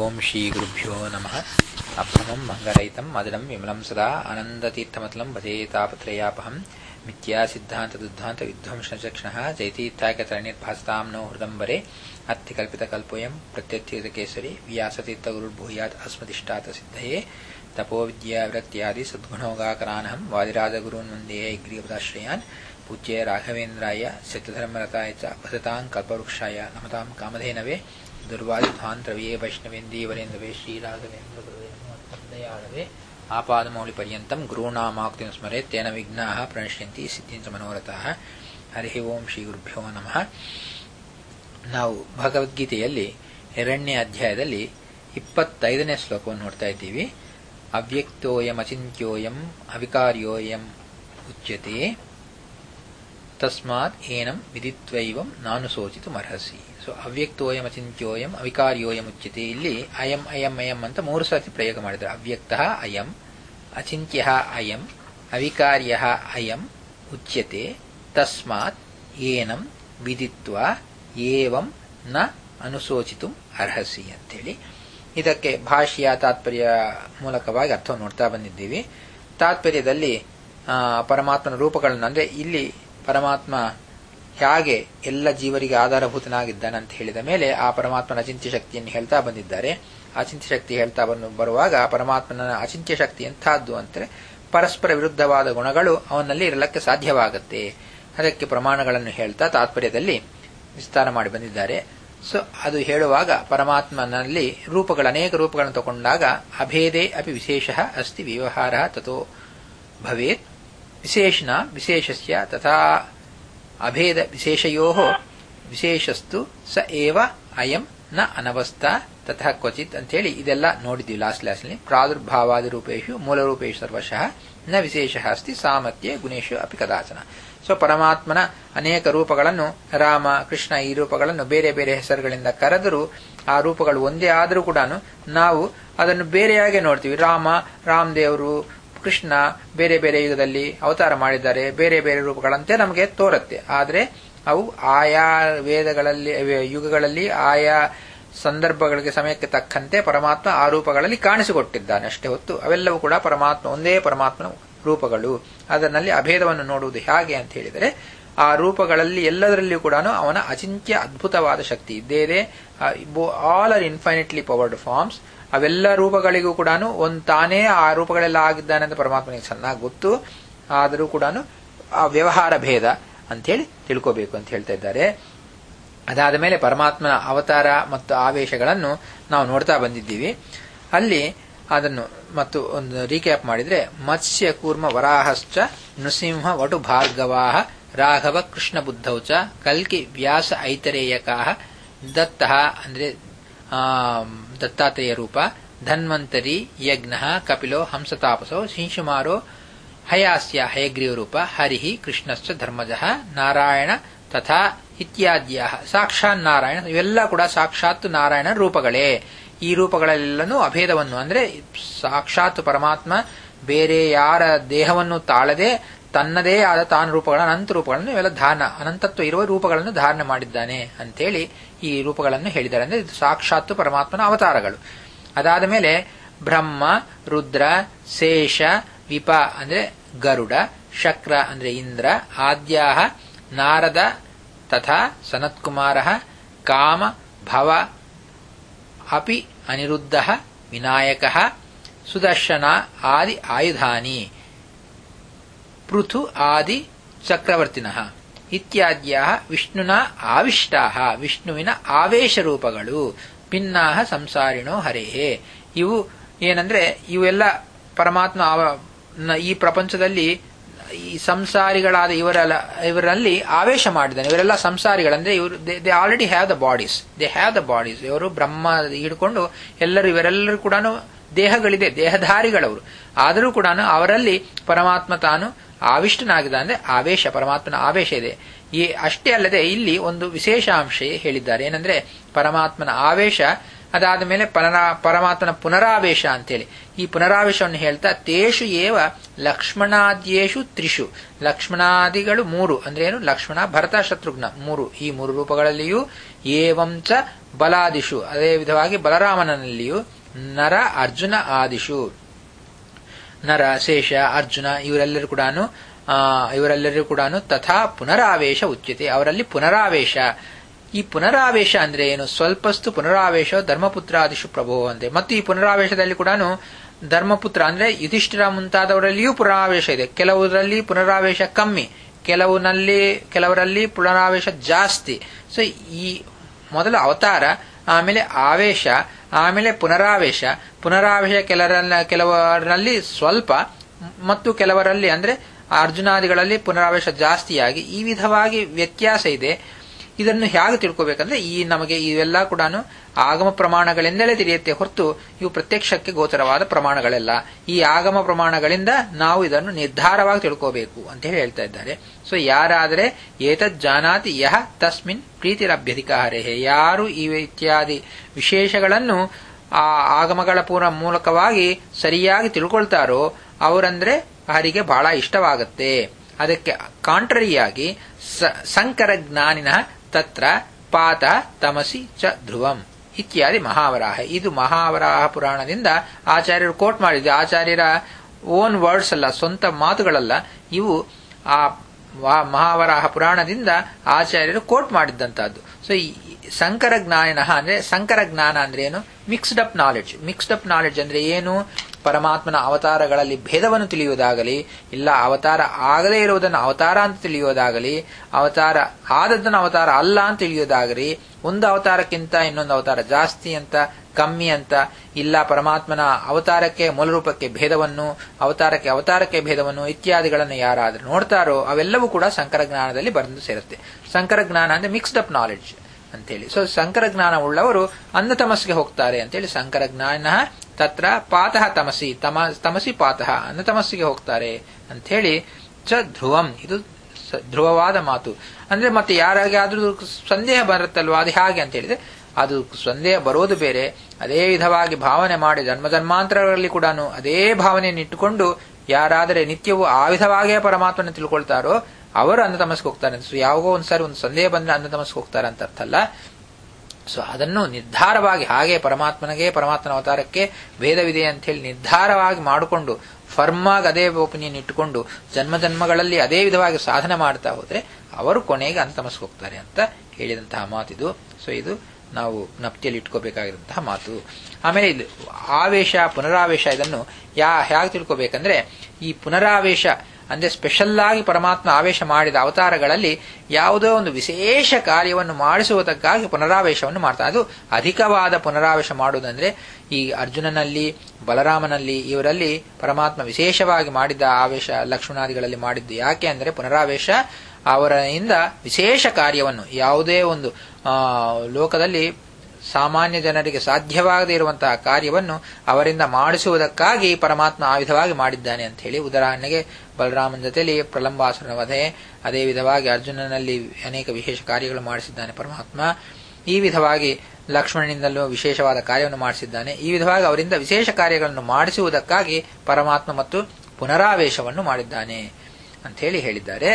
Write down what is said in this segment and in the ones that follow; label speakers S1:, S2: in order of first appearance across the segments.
S1: ಓಂ ಶ್ರೀ ಗುರುಭ್ಯೋ ನಮಃ ಅಭ್ರಮಂ ಮಂಗರಹಿತಂ ಮದನಂ ವಿಮಲಂ ಸದಾ ಆನಂದತೀರ್ಥಮತಲಂ ಭಜೇತಾಪತ್ರಯಾಪಹಂ ಮಿಥ್ಯಾ ಸಿದ್ಧಾಂತ ದುದ್ಧಾಂತ ವಿಧ್ವಂಸಚಕ್ಷಣಃ ಜೈತೀರ್ಥಾಗತರಣಿರ್ಭಾಸತಾಂ ನೋ ಹೃದಂಬರೆ ಅರ್ಥಿಕಲ್ಪಿತಕಲ್ಪೋಯಂ ಪ್ರತ್ಯರ್ಥಿತಕೇಸರಿ ವ್ಯಾಸತೀರ್ಥಗುರುರ್ಭೂಯಾತ್ ಅಸ್ಮದಿಷ್ಟಾತ ಸಿದ್ಧಯೇ ತಪೋವಿದ್ಯಾವೃತ್ಯಾದಿ ಸದ್ಗುಣೋಗಾಕರಾನಹಂ ವಾದಿರಾಜಗುರೂನ್ ವಂದೇ ಗ್ರೀವದಾಶ್ರಯಾನ್ ಪೂಜ್ಯ ರಾಘವೇಂದ್ರಾಯ ಸತ್ಯಧರ್ಮರತಾಯ ಚ ವಸತಾಂ ಕಲ್ಪವೃಕ್ಷಾಯ ನಮತಾಂ ಕಾಮಧೇನವೇ ದುರ್ವಾದಿಧ್ವಾಂತರವೇ ವೈಷ್ಣವೇಂದೀವರೇಂದ್ರವೇ ಶ್ರೀರಾಘವೇಂದ್ರ ಗುರುವೇ ನಮೋದಯಾಳವೇ ಆಪಾದಮೌಳಿಪರ್ಯಂತಂ ಗುರುಣಾಮಾಕ್ತಿಂ ಸ್ಮರೆ ತೇನ ವಿಘ್ನಾಃ ಪ್ರಣಶ್ಯಂತಿ ಸಿದ್ಧಿಂಚ ಮನೋರಥಃ ಹರಿ ಓಂ ಶ್ರೀ ಗುರುಭ್ಯೋ ನಮಃ ನಾವು ಭಗವದ್ಗೀತೆಯಲ್ಲಿ ಎರಡನೇ ಅಧ್ಯಾಯದಲ್ಲಿ ಇಪ್ಪತ್ತೈದನೇ ಶ್ಲೋಕವನ್ನು ನೋಡ್ತಾ ಇದ್ದೀವಿ ಅವ್ಯಕ್ತೋಯಂ ಅಚಿಂತ್ಯೋಯಂ ಅವಿಕಾರ್ಯೋಯಂ ಉಚ್ಯತೆ ತಸ್ಮಾತ್ ಏನಂ ವಿದಿತ್ವೈವಂ ನಾನು ಸೋಚಿತು ಮರ್ಹಸಿ ಸೊ ಅವ್ಯಕ್ತೋಯಂ ಅಚಿಂತ್ಯೋಯಂ ಅವಿಕಾರ್ಯೋಯಂ ಉಚ್ಯತೆ ಇಲ್ಲಿ ಅಯಂ ಅಯಂ ಅಯಂ ಅಂತ ಮೂರು ಸರ್ತಿ ಪ್ರಯೋಗ ಮಾಡಿದ್ದಾರೆ ಅವ್ಯಕ್ತ ಅಯಂ ಅಚಿಂತ್ಯ ಅಯಂ ಅವಿಕಾರ್ಯ ಅಯಂ ಉಚ್ಯತೆ ತಸ್ಮಾತ್ ಏನಂ ವಿದಿತ್ವ ಏವಂ ನ ಅನುಸೋಚಿತು ಅರ್ಹಸಿ ಅಂತೇಳಿ ಇದಕ್ಕೆ ಭಾಷ್ಯ ತಾತ್ಪರ್ಯ ಮೂಲಕವಾಗಿ ಅರ್ಥ ನೋಡ್ತಾ ಬಂದಿದ್ದೀವಿ ತಾತ್ಪರ್ಯದಲ್ಲಿ ಪರಮಾತ್ಮನ ರೂಪಗಳನ್ನು ಅಂದ್ರೆ ಇಲ್ಲಿ ಪರಮಾತ್ಮ ಹೇಗೆ ಎಲ್ಲ ಜೀವರಿಗೆ ಆಧಾರಭೂತನಾಗಿದ್ದಾನೆ ಅಂತ ಹೇಳಿದ ಮೇಲೆ ಆ ಪರಮಾತ್ಮನ ಅಚಿಂತ್ಯ ಶಕ್ತಿಯನ್ನು ಹೇಳ್ತಾ ಬಂದಿದ್ದಾರೆ ಅಚಿಂತ್ಯ ಶಕ್ತಿ ಹೇಳ್ತಾ ಬಂದು ಬರುವಾಗ ಪರಮಾತ್ಮನ ಅಚಿಂತ್ಯ ಶಕ್ತಿ ಎಂಥದ್ದು ಅಂದರೆ ಪರಸ್ಪರ ವಿರುದ್ಧವಾದ ಗುಣಗಳು ಅವನಲ್ಲಿ ಇರಲಕ್ಕೆ ಸಾಧ್ಯವಾಗುತ್ತೆ ಅದಕ್ಕೆ ಪ್ರಮಾಣಗಳನ್ನು ಹೇಳ್ತಾ ತಾತ್ಪರ್ಯದಲ್ಲಿ ವಿಸ್ತಾರ ಮಾಡಿ ಬಂದಿದ್ದಾರೆ ಸೊ ಅದು ಹೇಳುವಾಗ ಪರಮಾತ್ಮನಲ್ಲಿ ರೂಪಗಳು ಅನೇಕ ರೂಪಗಳನ್ನು ತಗೊಂಡಾಗ ಅಭೇದೇ ಅಪಿ ವಿಶೇಷ ಅಸ್ತಿ ವ್ಯವಹಾರ ತಥೋ ಭವೇತ್ ವಿಶೇಷಣ ವಿಶೇಷಸ್ಯ ತಥಾ ಅಭೇದ ವಿಶೇಷಯೋ ವಿಶೇಷಸ್ತು ಸ ಏವ ಅಯಂ ನ ಅನವಸ್ಥಾ ತಥಾ ಕ್ವಚಿತ್ ಅಂತೇಳಿ ಇದೆಲ್ಲ ನೋಡಿದ್ದೀವಿ ಲಾಸ್ಟ್ ಕ್ಲಾಸ್ನಲ್ಲಿ ಪ್ರಾದುರ್ಭಾವಾದಿ ರೂಪೇಶು ಮೂಲರೂಪೇಶು ಸರ್ವಶಃ ನ ವಿಶೇಷ ಅಸ್ತಿ ಸಾಮರ್ಥ್ಯ ಗುಣೇಶು ಅಪಿ ಕದಾಚನ ಸೊ ಪರಮಾತ್ಮನ ಅನೇಕ ರೂಪಗಳನ್ನು ರಾಮ ಕೃಷ್ಣ ಈ ರೂಪಗಳನ್ನು ಬೇರೆ ಬೇರೆ ಹೆಸರುಗಳಿಂದ ಕರೆದರೂ ಆ ರೂಪಗಳು ಒಂದೇ ಆದರೂ ಕೂಡ ನಾವು ಅದನ್ನು ಬೇರೆಯಾಗೆ ನೋಡ್ತೀವಿ ರಾಮ ರಾಮದೇವರು ಕೃಷ್ಣ ಬೇರೆ ಬೇರೆ ಯುಗದಲ್ಲಿ ಅವತಾರ ಮಾಡಿದ್ದಾರೆ ಬೇರೆ ಬೇರೆ ರೂಪಗಳಂತೆ ನಮಗೆ ತೋರುತ್ತೆ ಆದರೆ ಅವು ಆಯಾ ವೇದಗಳಲ್ಲಿ ಯುಗಗಳಲ್ಲಿ ಆಯಾ ಸಂದರ್ಭಗಳಿಗೆ ಸಮಯಕ್ಕೆ ತಕ್ಕಂತೆ ಪರಮಾತ್ಮ ಆ ರೂಪಗಳಲ್ಲಿ ಕಾಣಿಸಿಕೊಟ್ಟಿದ್ದಾನೆ ಅಷ್ಟೇ ಹೊತ್ತು ಅವೆಲ್ಲವೂ ಕೂಡ ಪರಮಾತ್ಮ ಒಂದೇ ಪರಮಾತ್ಮನ ರೂಪಗಳು ಅದರಲ್ಲಿ ಅಭೇದವನ್ನು ನೋಡುವುದು ಹೇಗೆ ಅಂತ ಹೇಳಿದರೆ ಆ ರೂಪಗಳಲ್ಲಿ ಎಲ್ಲದರಲ್ಲಿಯೂ ಕೂಡ ಅವನ ಅಚಿಂತ್ಯ ಅದ್ಭುತವಾದ ಶಕ್ತಿ ಇದ್ದೇ ಇದೆ all are infinitely powered forms ಅವೆಲ್ಲ ರೂಪಗಳಿಗೂ ಕೂಡ ಒಂದು ತಾನೇ ಆ ರೂಪಗಳೆಲ್ಲ ಆಗಿದ್ದಾನೆ ಅಂತ ಪರಮಾತ್ಮನಿಗೆ ಚೆನ್ನಾಗಿ ಗೊತ್ತು ಆದರೂ ಕೂಡ ಆ ವ್ಯವಹಾರ ಭೇದ ಅಂತೇಳಿ ತಿಳ್ಕೋಬೇಕು ಅಂತ ಹೇಳ್ತಾ ಇದ್ದಾರೆ ಅದಾದ ಮೇಲೆ ಪರಮಾತ್ಮನ ಅವತಾರ ಮತ್ತು ಆವೇಶಗಳನ್ನು ನಾವು ನೋಡ್ತಾ ಬಂದಿದ್ದೀವಿ ಅಲ್ಲಿ ಅದನ್ನು ಮತ್ತು ಒಂದು ರೀಕ್ಯಾಪ್ ಮಾಡಿದ್ರೆ ಮತ್ಸ್ಯ ಕೂರ್ಮ ವರಾಹಶ್ಚ ನೃಸಿಂಹ ವಟು ಭಾರ್ಗವಾಹ ರಾಘವ ಕೃಷ್ಣ ಬುದ್ಧೌಚ ಕಲ್ಕಿ ವ್ಯಾಸ ಐತರೇಯಕಾ ದತ್ತ ಅಂದ್ರೆ ದತ್ತಾತ್ರೇಯ ರೂಪ ಧನ್ವಂತರಿ ಯಜ್ಞ ಕಪಿಲೋ ಹಂಸತಾಪಸೋ ಶಿಂಶುಮಾರೋ ಹಯಾಸ್ಯ ಹಯಗ್ರೀವ ರೂಪ ಹರಿಹಿ ಕೃಷ್ಣಶ್ಚ ಧರ್ಮಜ ನಾರಾಯಣ ತಥಾ ಇತ್ಯಾದ್ಯ ಸಾಕ್ಷಾತ್ ನಾರಾಯಣ ಇವೆಲ್ಲ ಕೂಡ ಸಾಕ್ಷಾತ್ ನಾರಾಯಣ ರೂಪಗಳೇ ಈ ರೂಪಗಳೆಲ್ಲನೂ ಅಭೇದವನ್ನು ಅಂದ್ರೆ ಸಾಕ್ಷಾತ್ ಪರಮಾತ್ಮ ಬೇರೆ ಯಾರ ದೇಹವನ್ನು ತಾಳದೆ ತನ್ನದೇ ಆದ ತಾನು ರೂಪಗಳ ಅನಂತ ರೂಪಗಳನ್ನು ಇವೆಲ್ಲ ಧಾರಣ ಅನಂತತ್ವ ಇರುವ ರೂಪಗಳನ್ನು ಧಾರಣೆ ಮಾಡಿದ್ದಾನೆ ಅಂತೇಳಿ ಈ ರೂಪಗಳನ್ನು ಹೇಳಿದ್ದಾರೆ ಅಂದ್ರೆ ಇದು ಸಾಕ್ಷಾತ್ ಪರಮಾತ್ಮನ ಅವತಾರಗಳು ಅದಾದ ಮೇಲೆ ಬ್ರಹ್ಮ ರುದ್ರ ಶೇಷ ವಿಪ ಅಂದ್ರೆ ಗರುಡ ಶಕ್ರ ಅಂದ್ರೆ ಇಂದ್ರ ಆದ್ಯಾಹ ನಾರದ ತಥಾ ಸನತ್ಕುಮಾರ ಕಾಮ ಭವ ಅಪಿ ಅನಿರುದ್ಧ ವಿನಾಯಕ ಸುದರ್ಶನ ಆದಿ ಆಯುಧಾನಿ ಪೃಥು ಆದಿ ಚಕ್ರವರ್ತಿನ ಇತ್ಯಾದ್ಯ ವಿಷ್ಣುನ ಆವಿಷ್ಟಾ ವಿಷ್ಣುವಿನ ಆವೇಶ ರೂಪಗಳು ಭಿನ್ನಾಹ ಸಂಸಾರಿಣೋ ಹರೇಹೇ ಇವು ಏನಂದ್ರೆ ಇವೆಲ್ಲ ಪರಮಾತ್ಮ ಈ ಪ್ರಪಂಚದಲ್ಲಿ ಈ ಸಂಸಾರಿಗಳಾದ ಇವರೆಲ್ಲ ಇವರಲ್ಲಿ ಆವೇಶ ಮಾಡಿದ್ದಾನೆ ಇವರೆಲ್ಲ ಸಂಸಾರಿಗಳಂದ್ರೆ ಇವರು they already have the bodies they have the bodies ಇವರು ಬ್ರಹ್ಮ ಹಿಡ್ಕೊಂಡು ಎಲ್ಲರೂ ಇವರೆಲ್ಲರೂ ಕೂಡ ದೇಹಗಳಿದೆ ದೇಹಧಾರಿಗಳವರು ಆದರೂ ಕೂಡ ಅವರಲ್ಲಿ ಪರಮಾತ್ಮ ತಾನು ಆವಿಷ್ಟನಾಗಿದ್ದ ಅಂದ್ರೆ ಆವೇಶ ಪರಮಾತ್ಮನ ಆವೇಶ ಇದೆ ಈ ಅಷ್ಟೇ ಅಲ್ಲದೆ ಇಲ್ಲಿ ಒಂದು ವಿಶೇಷ ಅಂಶ ಹೇಳಿದ್ದಾರೆ ಏನಂದ್ರೆ ಪರಮಾತ್ಮನ ಆವೇಶ ಅದಾದ ಮೇಲೆ ಪನರಾ ಪರಮಾತ್ಮನ ಪುನರಾವೇಶ ಅಂತೇಳಿ ಈ ಪುನರಾವೇಶವನ್ನು ಹೇಳ್ತಾ ತೇಷು ಏವ ಲಕ್ಷ್ಮಣಾದ್ಯೇಷು ತ್ರಿಷು ಲಕ್ಷ್ಮಣಾದಿಗಳು ಮೂರು ಅಂದ್ರೆ ಏನು ಲಕ್ಷ್ಮಣ ಭರತ ಶತ್ರುಘ್ನ ಮೂರು ಈ ಮೂರು ರೂಪಗಳಲ್ಲಿಯೂ ಏವಂಚ ಬಲಾದಿಷು ಅದೇ ವಿಧವಾಗಿ ಬಲರಾಮನಲ್ಲಿಯೂ ನರ ಅರ್ಜುನ ಆದಿಷು ನರ ಶೇಷ ಅರ್ಜುನ ಇವರೆಲ್ಲರೂ ಕೂಡ ಇವರೆಲ್ಲರೂ ಕೂಡ ತಥಾ ಪುನರಾವೇಶ ಉಚ್ಯತೆ ಅವರಲ್ಲಿ ಪುನರಾವೇಶ ಈ ಪುನರಾವೇಶ ಅಂದ್ರೆ ಏನು ಸ್ವಲ್ಪಸ್ತು ಪುನರಾವೇಶ ಧರ್ಮಪುತ್ರಾದಿಶು ಪ್ರಭೋ ಅಂತೆ ಮತ್ತು ಈ ಪುನರಾವೇಶದಲ್ಲಿ ಕೂಡ ಧರ್ಮಪುತ್ರ ಅಂದ್ರೆ ಯುಧಿಷ್ಠಿರ ಮುಂತಾದವರಲ್ಲಿಯೂ ಪುನರಾವೇಶ ಇದೆ ಕೆಲವರಲ್ಲಿ ಪುನರಾವೇಶ ಕಮ್ಮಿ ಕೆಲವನಲ್ಲಿ ಕೆಲವರಲ್ಲಿ ಪುನರಾವೇಶ ಜಾಸ್ತಿ ಸೊ ಈ ಮೊದಲ ಅವತಾರ ಆಮೇಲೆ ಆವೇಶ ಆಮೇಲೆ ಪುನರಾವೇಶ ಪುನರಾವೇಶ ಕೆಲವರ ಕೆಲವರಲ್ಲಿ ಸ್ವಲ್ಪ ಮತ್ತು ಕೆಲವರಲ್ಲಿ ಅಂದ್ರೆ ಅರ್ಜುನಾದಿಗಳಲ್ಲಿ ಪುನರಾವೇಶ ಜಾಸ್ತಿಯಾಗಿ ಈ ವಿಧವಾಗಿ ವ್ಯತ್ಯಾಸ ಇದೆ ಇದನ್ನು ಹೇಗೆ ತಿಳ್ಕೋಬೇಕಂದ್ರೆ ಈ ನಮಗೆ ಇವೆಲ್ಲ ಕೂಡ ಆಗಮ ಪ್ರಮಾಣಗಳಿಂದಲೇ ತಿಳಿಯುತ್ತೆ ಹೊರತು ಇವು ಪ್ರತ್ಯಕ್ಷಕ್ಕೆ ಗೋಚರವಾದ ಪ್ರಮಾಣಗಳೆಲ್ಲ ಈ ಆಗಮ ಪ್ರಮಾಣಗಳಿಂದ ನಾವು ಇದನ್ನು ನಿರ್ಧಾರವಾಗಿ ತಿಳ್ಕೋಬೇಕು ಅಂತ ಹೇಳಿ ಹೇಳ್ತಾ ಇದ್ದಾರೆ ಸೊ ಯಾರಾದರೆ ಏತದ್ ಜಾನಾತಿ ಯಹ ತಸ್ಮಿನ್ ಪ್ರೀತಿರಭ್ಯಧಿಕಾರೇ ಯಾರು ಈ ಇತ್ಯಾದಿ ವಿಶೇಷಗಳನ್ನು ಆ ಆಗಮಗಳ ಪೂರ್ಣ ಮೂಲಕವಾಗಿ ಸರಿಯಾಗಿ ತಿಳ್ಕೊಳ್ತಾರೋ ಅವರಂದ್ರೆ ಅವರಿಗೆ ಬಹಳ ಇಷ್ಟವಾಗುತ್ತೆ ಅದಕ್ಕೆ ಕಾಂಟ್ರರಿಯಾಗಿ ಸಂಕರ ಜ್ಞಾನಿನ ತತ್ರ ಪಾತ ತಮಸಿ ಚ ಧ್ರುವಂ ಇತ್ಯಾದಿ ಮಹಾವರಾಹ ಇದು ಮಹಾವರಾಹ ಪುರಾಣದಿಂದ ಆಚಾರ್ಯರು ಕೋಟ್ ಮಾಡಿದೆ ಆಚಾರ್ಯರ ಓನ್ ವರ್ಡ್ಸ್ ಅಲ್ಲ ಸ್ವಂತ ಮಾತುಗಳಲ್ಲ ಇವು ಆ ಮಹಾವರಾಹ ಪುರಾಣದಿಂದ ಆಚಾರ್ಯರು ಕೋಟ್ ಮಾಡಿದ್ದಂತಹದ್ದು ಸೊ ಈ ಸಂಕರ ಜ್ಞಾನಿನ ಅಂದ್ರೆ ಸಂಕರ ಜ್ಞಾನ ಅಂದ್ರೆ ಏನು mixed up knowledge mixed up knowledge ಅಂದ್ರೆ ಏನು ಪರಮಾತ್ಮನ ಅವತಾರಗಳಲ್ಲಿ ಭೇದವನ್ನು ತಿಳಿಯುವುದಾಗಲಿ ಇಲ್ಲ ಅವತಾರ ಆಗದೇ ಇರುವುದನ್ನು ಅವತಾರ ಅಂತ ತಿಳಿಯುವುದಾಗಲಿ ಅವತಾರ ಆದದ್ದನ್ನು ಅವತಾರ ಅಲ್ಲ ಅಂತ ತಿಳಿಯುವುದಾಗಲಿ ಒಂದು ಅವತಾರಕ್ಕಿಂತ ಇನ್ನೊಂದು ಅವತಾರ ಜಾಸ್ತಿ ಅಂತ ಕಮ್ಮಿ ಅಂತ ಇಲ್ಲ ಪರಮಾತ್ಮನ ಅವತಾರಕ್ಕೆ ಮೂಲರೂಪಕ್ಕೆ ಭೇದವನ್ನು ಅವತಾರಕ್ಕೆ ಅವತಾರಕ್ಕೆ ಭೇದವನ್ನು ಇತ್ಯಾದಿಗಳನ್ನು ಯಾರಾದರೂ ನೋಡ್ತಾರೋ ಅವೆಲ್ಲವೂ ಕೂಡ ಸಂಕರ ಜ್ಞಾನದಲ್ಲಿ ಬಂದು ಸೇರುತ್ತೆ ಸಂಕರ ಜ್ಞಾನ ಅಂದ್ರೆ ಮಿಕ್ಸ್ಡ್ ಅಪ್ ನಾಲೆಡ್ಜ್ ಅಂತೇಳಿ ಸೊ ಸಂಕರ ಜ್ಞಾನ ಉಳ್ಳವರು ಅಂಧ ತಮಸ್ಗೆ ಹೋಗ್ತಾರೆ ಅಂತೇಳಿ ಸಂಕರ ಜ್ಞಾನ ತತ್ರ ಪಾತಃ ತಮಸಿ ತಮ ತಮಸಿ ಪಾತಃ ಅಂಧ ತಮಸ್ಸಿಗೆ ಹೋಗ್ತಾರೆ ಅಂಥೇಳಿ ಚ ಧ್ರುವಂ ಇದು ಧ್ರುವವಾದ ಮಾತು ಅಂದ್ರೆ ಮತ್ತೆ ಯಾರಿಗಾದ್ರೂ ಸಂದೇಹ ಬರುತ್ತಲ್ವಾ ಅದು ಹಾಗೆ ಅಂತ ಹೇಳಿದ್ರೆ ಅದು ಸಂದೇಹ ಬರೋದು ಬೇರೆ ಅದೇ ವಿಧವಾಗಿ ಭಾವನೆ ಮಾಡಿ ಜನ್ಮ ಜನ್ಮಾಂತರಗಳಲ್ಲಿ ಕೂಡ ಅದೇ ಭಾವನೆಯನ್ನು ಇಟ್ಟುಕೊಂಡು ಯಾರಾದರೆ ನಿತ್ಯವೂ ಆ ವಿಧವಾಗಿಯೇ ಪರಮಾತ್ಮನ ತಿಳ್ಕೊಳ್ತಾರೋ ಅವರು ಅಂಧ ತಮಸ್ಗೆ ಹೋಗ್ತಾರೆ ಸೊ ಯಾವಾಗೋ ಒಂದ್ಸಾರಿ ಒಂದು ಸಂದೇಹ ಬಂದ್ರೆ ಅಂಧ ತಮಸ್ಗೆ ಹೋಗ್ತಾರೆ ಅಂತ ಅರ್ಥ ಅಲ್ಲ ಸೊ ಅದನ್ನು ನಿರ್ಧಾರವಾಗಿ ಹಾಗೆ ಪರಮಾತ್ಮನಿಗೆ ಪರಮಾತ್ಮನ ಅವತಾರಕ್ಕೆ ಭೇದವಿದೆ ಅಂತ ಹೇಳಿ ನಿರ್ಧಾರವಾಗಿ ಮಾಡಿಕೊಂಡು ಫರ್ಮಾಗಿ ಅದೇ ಒಪಿನಿಯನ್ ಇಟ್ಟುಕೊಂಡು ಜನ್ಮ ಜನ್ಮಗಳಲ್ಲಿ ಅದೇ ವಿಧವಾಗಿ ಸಾಧನೆ ಮಾಡ್ತಾ ಹೋದ್ರೆ ಅವರು ಕೊನೆಗೆ ಅಂತಮಸ್ಗೆ ಹೋಗ್ತಾರೆ ಅಂತ ಹೇಳಿದಂತಹ ಮಾತಿದು ಸೊ ಇದು ನಾವು ಜ್ಞಪ್ತಿಯಲ್ಲಿ ಇಟ್ಕೋಬೇಕಾಗಿರುವಂತಹ ಮಾತು ಆಮೇಲೆ ಇದು ಆವೇಶ ಪುನರಾವೇಶ ಇದನ್ನು ಯಾ ಹೇಗೆ ತಿಳ್ಕೋಬೇಕಂದ್ರೆ ಈ ಪುನರಾವೇಶ ಅಂದ್ರೆ ಸ್ಪೆಷಲ್ ಆಗಿ ಪರಮಾತ್ಮ ಆವೇಶ ಮಾಡಿದ ಅವತಾರಗಳಲ್ಲಿ ಯಾವುದೋ ಒಂದು ವಿಶೇಷ ಕಾರ್ಯವನ್ನು ಮಾಡಿಸುವುದಕ್ಕಾಗಿ ಪುನರಾವೇಶವನ್ನು ಮಾಡ್ತಾರೆ ಅದು ಅಧಿಕವಾದ ಪುನರಾವೇಶ ಮಾಡುವುದಂದ್ರೆ ಈ ಅರ್ಜುನನಲ್ಲಿ ಬಲರಾಮನಲ್ಲಿ ಇವರಲ್ಲಿ ಪರಮಾತ್ಮ ವಿಶೇಷವಾಗಿ ಮಾಡಿದ್ದ ಆವೇಶ ಲಕ್ಷ್ಮಣಾದಿಗಳಲ್ಲಿ ಮಾಡಿದ್ದು ಯಾಕೆ ಅಂದರೆ ಪುನರಾವೇಶ ಅವರಿಂದ ವಿಶೇಷ ಕಾರ್ಯವನ್ನು ಯಾವುದೇ ಒಂದು ಲೋಕದಲ್ಲಿ ಸಾಮಾನ್ಯ ಜನರಿಗೆ ಸಾಧ್ಯವಾಗದೇ ಇರುವಂತಹ ಕಾರ್ಯವನ್ನು ಅವರಿಂದ ಮಾಡಿಸುವುದಕ್ಕಾಗಿ ಪರಮಾತ್ಮ ಆ ವಿಧವಾಗಿ ಮಾಡಿದ್ದಾನೆ ಅಂತ ಹೇಳಿ ಉದಾಹರಣೆಗೆ ಬಲರಾಮನ ಜೊತೆಯಲ್ಲಿ ಪ್ರಲಂಬಾಸುರನ ವಧೆ ಅದೇ ವಿಧವಾಗಿ ಅರ್ಜುನನಲ್ಲಿ ಅನೇಕ ವಿಶೇಷ ಕಾರ್ಯಗಳು ಮಾಡಿಸಿದ್ದಾನೆ ಪರಮಾತ್ಮ ಈ ವಿಧವಾಗಿ ಲಕ್ಷ್ಮಣನಿಂದಲೂ ವಿಶೇಷವಾದ ಕಾರ್ಯವನ್ನು ಮಾಡಿಸಿದ್ದಾನೆ ಈ ವಿಧವಾಗಿ ಅವರಿಂದ ವಿಶೇಷ ಕಾರ್ಯಗಳನ್ನು ಮಾಡಿಸುವುದಕ್ಕಾಗಿ ಪರಮಾತ್ಮ ಮತ್ತು ಪುನರಾವೇಶವನ್ನು ಮಾಡಿದ್ದಾನೆ ಅಂತ ಹೇಳಿ ಹೇಳಿದ್ದಾರೆ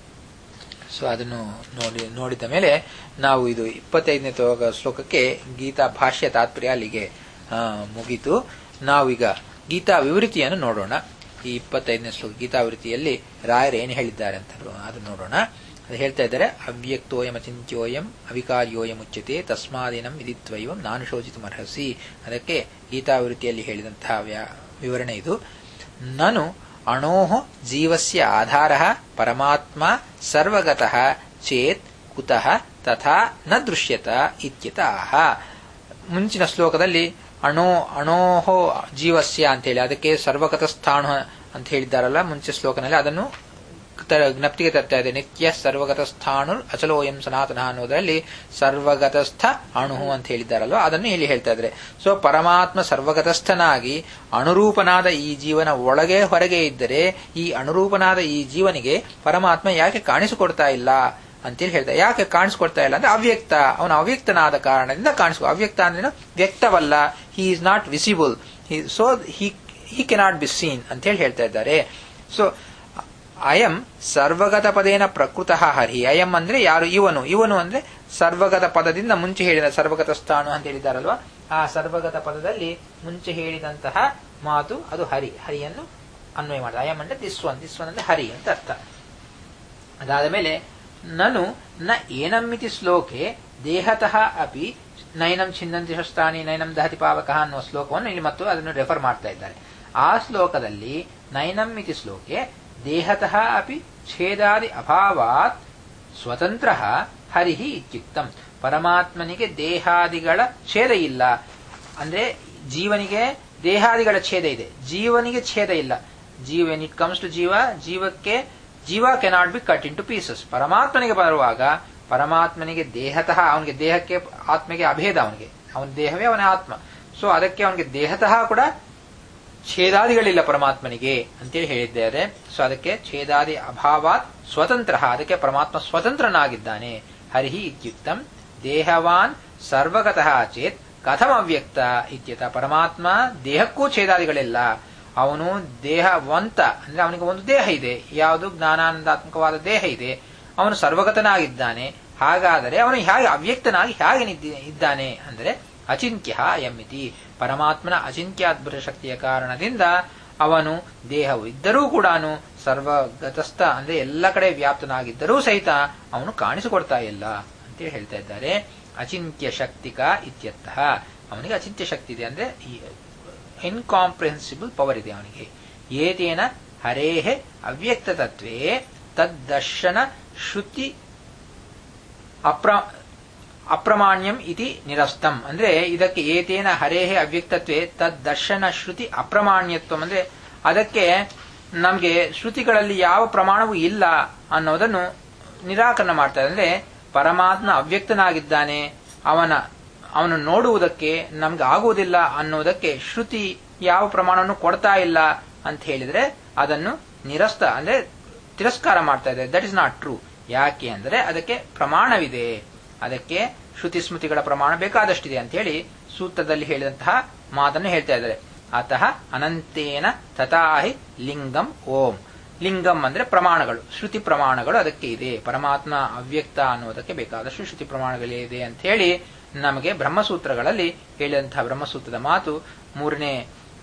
S1: ಸೊ ಅದನ್ನು ನೋಡಿ ನೋಡಿದ ಮೇಲೆ ನಾವು ಇದು ಇಪ್ಪತ್ತೈದನೇ ಶ್ಲೋಕಕ್ಕೆ ಗೀತಾ ಭಾಷ್ಯ ತಾತ್ಪರ್ಯ ಅಲ್ಲಿಗೆ ಮುಗೀತು ನಾವೀಗ ಗೀತಾ ವಿವೃತಿಯನ್ನು ನೋಡೋಣ ಈ ಇಪ್ಪತ್ತೈದನೇ ಶ್ಲೋಕ ಗೀತಾವೃತ್ತಿಯಲ್ಲಿ ರಾಯರು ಏನು ಹೇಳಿದ್ದಾರೆ ಅಂತ ಅದನ್ನು ನೋಡೋಣ ಅದು ಹೇಳ್ತಾ ಇದ್ದಾರೆ ಅವ್ಯಕ್ತೋಯಂ ಅಚಿಂತ್ಯೋಯಂ ಅವಿಕಾರ್ಯೋಯಂ ಉಚ್ಯತೆ ತಸ್ಮಾದಿನಂ ವಿದಿತ್ವೈವಂ ನಾನು ಶೋಚಿತು ಮರ್ಹಸಿ ಅದಕ್ಕೆ ಗೀತಾವೃತ್ತಿಯಲ್ಲಿ ಹೇಳಿದಂತಹ ವಿವರಣೆ ಇದು ನಾನು ಅಣೋಹ ಜೀವಸ್ಯ ಆಧಾರ ಪರಮಾತ್ಮ ಸರ್ವಗತಃ ಚೇತ್ ಕುತಃ ತಥಾ ನ ದೃಶ್ಯತ ಇತ್ಯತಃ ಮುಂಚಿನ ಶ್ಲೋಕದಲ್ಲಿ ಅಣೋ ಅಣೋಹೋ ಜೀವಸ್ಯ ಅಂತ ಹೇಳಿ ಅದಕ್ಕೆ ಸರ್ವಗತಸ್ಥಾಣ ಅಂತ ಹೇಳಿದ್ದಾರಲ್ಲ ಮುಂಚೆ ಶ್ಲೋಕನಲ್ಲಿ ಅದನ್ನು ಜ್ಞಪ್ತಿಗೆ ತರ್ತಾ ಇದೆ ನಿತ್ಯ ಸರ್ವಗತ ಸ್ಥಾಣು ಅಚಲೋಯಂ ಸನಾತನ ಅನ್ನೋದರಲ್ಲಿ ಸರ್ವಗತಸ್ಥ ಅಣು ಅಂತ ಹೇಳಿದ್ದಾರಲ್ವ ಅದನ್ನು ಇಲ್ಲಿ ಹೇಳ್ತಾ ಇದ್ದಾರೆ ಸೊ ಪರಮಾತ್ಮ ಸರ್ವಗತಸ್ಥನಾಗಿ ಅನುರೂಪನಾದ ಈ ಜೀವನ ಒಳಗೆ ಹೊರಗೆ ಇದ್ದರೆ ಈ ಅನುರೂಪನಾದ ಈ ಜೀವನಿಗೆ ಪರಮಾತ್ಮ ಯಾಕೆ ಕಾಣಿಸಿಕೊಡ್ತಾ ಇಲ್ಲ ಅಂತೇಳಿ ಹೇಳ್ತಾರೆ ಯಾಕೆ ಕಾಣಿಸ್ಕೊಡ್ತಾ ಇಲ್ಲ ಅಂದ್ರೆ ಅವ್ಯಕ್ತ ಅವನು ಅವ್ಯಕ್ತನಾದ ಕಾರಣದಿಂದ ಕಾಣಿಸ್ಕೊ ಅವ್ಯಕ್ತ ಅಂದ್ರೆ ವ್ಯಕ್ತವಲ್ಲ he is not visible so he he cannot be seen ಅಂತ ಹೇಳಿ ಹೇಳ್ತಾ ಇದ್ದಾರೆ ಸೊ ಅಯಂ ಸರ್ವಗತ ಪದೇನ ಪ್ರಕೃತ ಹರಿ ಅಯಂ ಅಂದ್ರೆ ಯಾರು ಇವನು ಇವನು ಅಂದ್ರೆ ಸರ್ವಗತ ಪದದಿಂದ ಮುಂಚೆ ಹೇಳಿದ ಸರ್ವಗತ ಸ್ಥಾನು ಅಂತ ಹೇಳಿದಾರಲ್ವಾ ಆ ಸರ್ವಗತ ಪದದಲ್ಲಿ ಮುಂಚೆ ಹೇಳಿದಂತಹ ಮಾತು ಅದು ಹರಿ ಹರಿಯನ್ನು ಅನ್ವಯ ಮಾಡಿದ ಅಯಂ ಅಂದ್ರೆ ದಿಸ್ ಒನ್ ದಿಸ್ ಒನ್ ಅಂದ್ರೆ ಹರಿ ಅಂತ ಅರ್ಥ ಅದಾದ ಮೇಲೆ ನನು ನ ಏನಮ್ಮಿತಿ ಶ್ಲೋಕೆ ದೇಹತಃ ಅಪಿ ನೈನಂ ಛಿನ್ನಂತಿ ಶಸ್ತಾನಿ ನೈನಂ ದಹತಿ ಪಾವಕಃ ಅನ್ನುವ ಶ್ಲೋಕವನ್ನು ಇಲ್ಲಿ ಮತ್ತು ಅದನ್ನು ರೆಫರ್ ಮಾಡ್ತಾ ಇದ್ದಾರೆ ಆ ಶ್ಲೋಕದಲ್ಲಿ ನೈನಂ ಇತಿ ಶ್ಲೋಕೆ ದೇಹತಃ ಅಪಿ ಛೇದಾದಿ ಅಭಾವಾತ್ ಸ್ವತಂತ್ರ ಹರಿಹಿ ಇತ್ಯುಕ್ತಂ ಪರಮಾತ್ಮನಿಗೆ ದೇಹಾದಿಗಳ ಛೇದ ಇಲ್ಲ ಅಂದ್ರೆ ಜೀವನಿಗೆ ದೇಹಾದಿಗಳ ಛೇದ ಇದೆ ಜೀವನಿಗೆ ಛೇದ ಇಲ್ಲ ಜೀವ ವೆನ್ ಇಟ್ ಕಮ್ಸ್ ಟು ಜೀವ ಜೀವಕ್ಕೆ ಜೀವ cannot be cut into pieces ಪರಮಾತ್ಮನಿಗೆ ಬರುವಾಗ ಪರಮಾತ್ಮನಿಗೆ ದೇಹತಃ ಅವನಿಗೆ ದೇಹಕ್ಕೆ ಆತ್ಮೆಗೆ ಅಭೇದ ಅವನಿಗೆ ಅವನ ದೇಹವೇ ಅವನ ಆತ್ಮ ಸೊ ಅದಕ್ಕೆ ಅವನಿಗೆ ದೇಹತಃ ಕೂಡ ಛೇದಾದಿಗಳಿಲ್ಲ ಪರಮಾತ್ಮನಿಗೆ ಅಂತೇಳಿ ಹೇಳಿದ್ದಾರೆ ಸೊ ಅದಕ್ಕೆ ಛೇದಾದಿ ಅಭಾವಾತ್ ಸ್ವತಂತ್ರ ಅದಕ್ಕೆ ಪರಮಾತ್ಮ ಸ್ವತಂತ್ರನಾಗಿದ್ದಾನೆ ಹರಿಹಿ ಇತ್ಯುಕ್ತಂ ದೇಹವಾನ್ ಸರ್ವಗತಃ ಚೇತ್ ಕಥಮ ಅವ್ಯಕ್ತ ಇತ್ಯತ ಪರಮಾತ್ಮ ದೇಹಕ್ಕೂ ಛೇದಾದಿಗಳಿಲ್ಲ ಅವನು ದೇಹವಂತ ಅಂದ್ರೆ ಅವನಿಗೆ ಒಂದು ದೇಹ ಇದೆ ಯಾವುದು ಜ್ಞಾನಾನಂದಾತ್ಮಕವಾದ ದೇಹ ಇದೆ ಅವನು ಸರ್ವಗತನಾಗಿದ್ದಾನೆ ಹಾಗಾದರೆ ಅವನು ಹೇಗೆ ಅವ್ಯಕ್ತನಾಗಿ ಹೇಗೆ ನಿದ್ದ- ಇದ್ದಾನೆ ಅಂದರೆ ಅಚಿಂತ್ಯ ಎಂಮಿತಿ ಪರಮಾತ್ಮನ ಅಚಿಂತ್ಯಾದ್ಭುತ ಶಕ್ತಿಯ ಕಾರಣದಿಂದ ಅವನು ದೇಹವು ಇದ್ದರೂ ಕೂಡ ಸರ್ವಗತಸ್ಥ ಅಂದ್ರೆ ಎಲ್ಲ ಕಡೆ ವ್ಯಾಪ್ತನಾಗಿದ್ದರೂ ಸಹಿತ ಅವನು ಕಾಣಿಸಿಕೊಡ್ತಾ ಇಲ್ಲ ಅಂತೇಳಿ ಹೇಳ್ತಾ ಇದ್ದಾರೆ ಅಚಿಂತ್ಯ ಶಕ್ತಿಕ ಇತ್ಯರ್ಥಃ ಅವನಿಗೆ ಅಚಿಂತ್ಯ ಶಕ್ತಿ ಇದೆ ಅಂದ್ರೆ ಇನ್ಕಾಂಪ್ರಿಹೆನ್ಸಿಬಲ್ ಪವರ್ ಇದೆ ಅವನಿಗೆ ಏತೇನ ಹರೇಹೆ ಅವ್ಯಕ್ತ ತತ್ವೇ ತದ್ದರ್ಶನ ಶ್ರುತಿ ಅಪ್ರ ಅಪ್ರಮಾಣ್ಯಂ ಇತಿ ನಿರಸ್ತಂ ಅಂದ್ರೆ ಇದಕ್ಕೆ ಏತೇನ ಹರೇಹೆ ಅವ್ಯಕ್ತತ್ವೇ ತದ್ದರ್ಶನ ಶ್ರುತಿ ಅಪ್ರಮಾಣ್ಯತ್ವಂ ಅಂದ್ರೆ ಅದಕ್ಕೆ ನಮಗೆ ಶ್ರುತಿಗಳಲ್ಲಿ ಯಾವ ಪ್ರಮಾಣವೂ ಇಲ್ಲ ಅನ್ನೋದನ್ನು ನಿರಾಕರಣೆ ಮಾಡ್ತಾರೆ ಅಂದ್ರೆ ಪರಮಾತ್ಮ ಅವ್ಯಕ್ತನಾಗಿದ್ದಾನೆ ಅವನ ಅವನು ನೋಡುವುದಕ್ಕೆ ನಮ್ಗೆ ಆಗುವುದಿಲ್ಲ ಅನ್ನೋದಕ್ಕೆ ಶ್ರುತಿ ಯಾವ ಪ್ರಮಾಣವನ್ನು ಕೊಡ್ತಾ ಇಲ್ಲ ಅಂತ ಹೇಳಿದ್ರೆ ಅದನ್ನು ನಿರಸ್ತ ಅಂದ್ರೆ ತಿರಸ್ಕಾರ ಮಾಡ್ತಾ ಇದೆ ದಟ್ ಇಸ್ ನಾಟ್ ಟ್ರೂ ಯಾಕೆ ಅಂದ್ರೆ ಅದಕ್ಕೆ ಪ್ರಮಾಣವಿದೆ ಅದಕ್ಕೆ ಶ್ರುತಿ ಸ್ಮೃತಿಗಳ ಪ್ರಮಾಣ ಬೇಕಾದಷ್ಟಿದೆ ಅಂತ ಹೇಳಿ ಸೂತ್ರದಲ್ಲಿ ಹೇಳಿದಂತಹ ಮಾತನ್ನು ಹೇಳ್ತಾ ಇದ್ದಾರೆ ಅತಃ ಅನಂತೇನ ತಥಾಹಿ ಲಿಂಗಂ ಓಂ ಲಿಂಗಂ ಅಂದ್ರೆ ಪ್ರಮಾಣಗಳು ಶ್ರುತಿ ಪ್ರಮಾಣಗಳು ಅದಕ್ಕೆ ಇದೆ ಪರಮಾತ್ಮ ಅವ್ಯಕ್ತ ಅನ್ನೋದಕ್ಕೆ ಬೇಕಾದಷ್ಟು ಶ್ರುತಿ ಪ್ರಮಾಣಗಳಿದೆ ಅಂತ ಹೇಳಿ ನಮಗೆ ಬ್ರಹ್ಮಸೂತ್ರಗಳಲ್ಲಿ ಹೇಳಿದಂತಹ ಬ್ರಹ್ಮಸೂತ್ರದ ಮಾತು ಮೂರನೇ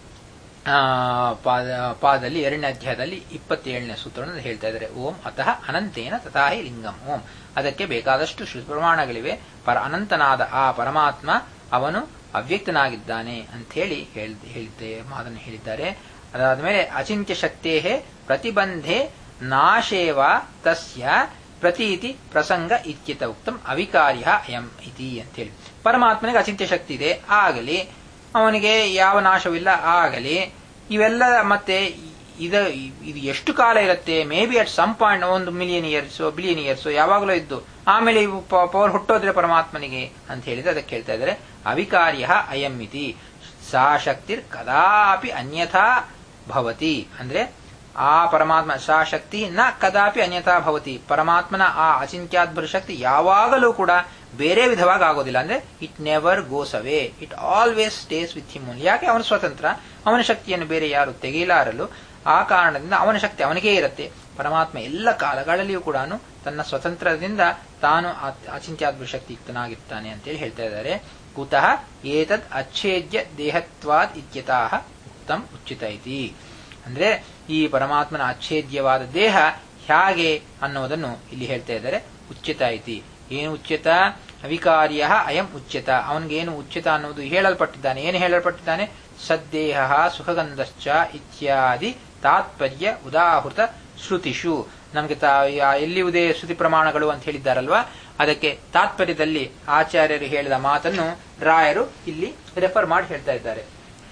S1: ಆ, ಪಾದ ಪಾದದಲ್ಲಿ ಎರಡನೇ ಅಧ್ಯಾಯದಲ್ಲಿ ಇಪ್ಪತ್ತೇಳನೇ ಸೂತ್ರವನ್ನು ಹೇಳ್ತಾ ಇದ್ದಾರೆ ಓಂ ಅತಃ ಅನಂತೇನ ತಥಾಹಿ ಲಿಂಗಂ ಓಂ ಅದಕ್ಕೆ ಬೇಕಾದಷ್ಟು ಶ್ರುತಿ ಪ್ರಮಾಣಗಳಿವೆ ಪರ ಅನಂತನಾದ ಆ ಪರಮಾತ್ಮ ಅವನು ಅವ್ಯಕ್ತನಾಗಿದ್ದಾನೆ ಅಂತ ಹೇಳಿ ಹೇಳಿದ್ದೆ ಮಾತನ್ನು ಹೇಳಿದ್ದಾರೆ ಅದಾದ ಮೇಲೆ ಅಚಿಂತ್ಯ ಶಕ್ತೇ ಪ್ರತಿಬಂಧೆ ನಾಶೇವ ತಸ್ಯ ಪ್ರತೀತಿ ಪ್ರಸಂಗ ಇತ್ಯತ ಉಕ್ತಂ ಅವಿಕಾರ್ಯ ಅಯಂ ಇತಿ ಅಂತೇಳಿ ಪರಮಾತ್ಮನಿಗೆ ಅಚಿಂತ್ಯ ಶಕ್ತಿ ಇದೆ ಆಗಲಿ ಅವನಿಗೆ ಯಾವ ನಾಶವಿಲ್ಲ ಆಗಲಿ ಇವೆಲ್ಲ ಮತ್ತೆ ಇದ ಇದು ಎಷ್ಟು ಕಾಲ ಇರುತ್ತೆ may be at some point ಒಂದು ಮಿಲಿಯನ್ ಇಯರ್ಸ್ ಬಿಲಿಯನ್ ಇಯರ್ಸ್ ಯಾವಾಗಲೂ ಇದ್ದು ಆಮೇಲೆ ಇವು ಪವರ್ ಹುಟ್ಟೋದ್ರೆ ಪರಮಾತ್ಮನಿಗೆ ಅಂತ ಹೇಳಿದ್ರೆ ಅದಕ್ಕೆ ಹೇಳ್ತಾ ಇದ್ದಾರೆ ಅವಿಕಾರ್ಯ ಅಯಂ ಇತಿ ಸಾ ಶಕ್ತಿರ್ ಕದಾಪಿ ಅನ್ಯಥಾ ಭವತಿ ಅಂದ್ರೆ ಆ ಪರಮಾತ್ಮ ಸಾ ಶಕ್ತಿ ನ ಕದಾಪಿ ಅನ್ಯಥಾ ಭವತಿ ಪರಮಾತ್ಮನ ಆ ಅಚಿಂತ್ಯಾದ್ಭುತ ಶಕ್ತಿ ಯಾವಾಗಲೂ ಕೂಡ ಬೇರೆ ವಿಧವಾಗಿ ಆಗೋದಿಲ್ಲ ಅಂದ್ರೆ it never goes away it always stays with him ಯಾಕೆ ಅವನು ಸ್ವತಂತ್ರ ಅವನ ಶಕ್ತಿಯನ್ನು ಬೇರೆ ಯಾರು ತೆಗೆಯಲಾರಲು ಆ ಕಾರಣದಿಂದ ಅವನ ಶಕ್ತಿ ಅವನಿಗೇ ಇರುತ್ತೆ ಪರಮಾತ್ಮ ಎಲ್ಲ ಕಾಲಗಳಲ್ಲಿಯೂ ಕೂಡ ತನ್ನ ಸ್ವತಂತ್ರದಿಂದ ತಾನು ಅಚಿಂತ್ಯಾದ್ಭುತ ಶಕ್ತಿ ಯುಕ್ತನಾಗಿರ್ತಾನೆ ಅಂತೇಳಿ ಹೇಳ್ತಾ ಇದ್ದಾರೆ ಕುತಃ ಏತದ್ ಅಚ್ಛೇದ್ಯ ದೇಹತ್ವಾದ್ ಇತ್ಯತಃ ಉಕ್ತಂ ಉಚಿತ ಇತಿ ಅಂದ್ರೆ ಈ ಪರಮಾತ್ಮನ ಅಚ್ಛೇದ್ಯವಾದ ದೇಹ ಹೇಗೆ ಅನ್ನೋದನ್ನು ಇಲ್ಲಿ ಹೇಳ್ತಾ ಇದ್ದಾರೆ ಉಚ್ಚಿತ ಐತಿ ಏನು ಉಚ್ಚಿತ ಅವಿಕಾರ್ಯ ಅಯಂ ಉಚ್ಚಿತ ಅವನಿಗೇನು ಉಚ್ಚಿತ ಅನ್ನೋದು ಹೇಳಲ್ಪಟ್ಟಿದ್ದಾನೆ ಏನು ಹೇಳಲ್ಪಟ್ಟಿದ್ದಾನೆ ಸದ್ದೇಹ ಸುಖಗಂಧಶ್ಚ ಇತ್ಯಾದಿ ತಾತ್ಪರ್ಯ ಉದಾಹೃತ ಶ್ರುತಿಷು ನಮಗೆ ಎಲ್ಲಿಯುವುದೇ ಶ್ರುತಿ ಪ್ರಮಾಣಗಳು ಅಂತ ಹೇಳಿದ್ದಾರಲ್ವಾ ಅದಕ್ಕೆ ತಾತ್ಪರ್ಯದಲ್ಲಿ ಆಚಾರ್ಯರು ಹೇಳಿದ ಮಾತನ್ನು ರಾಯರು ಇಲ್ಲಿ ರೆಫರ್ ಮಾಡಿ ಹೇಳ್ತಾ ಇದ್ದಾರೆ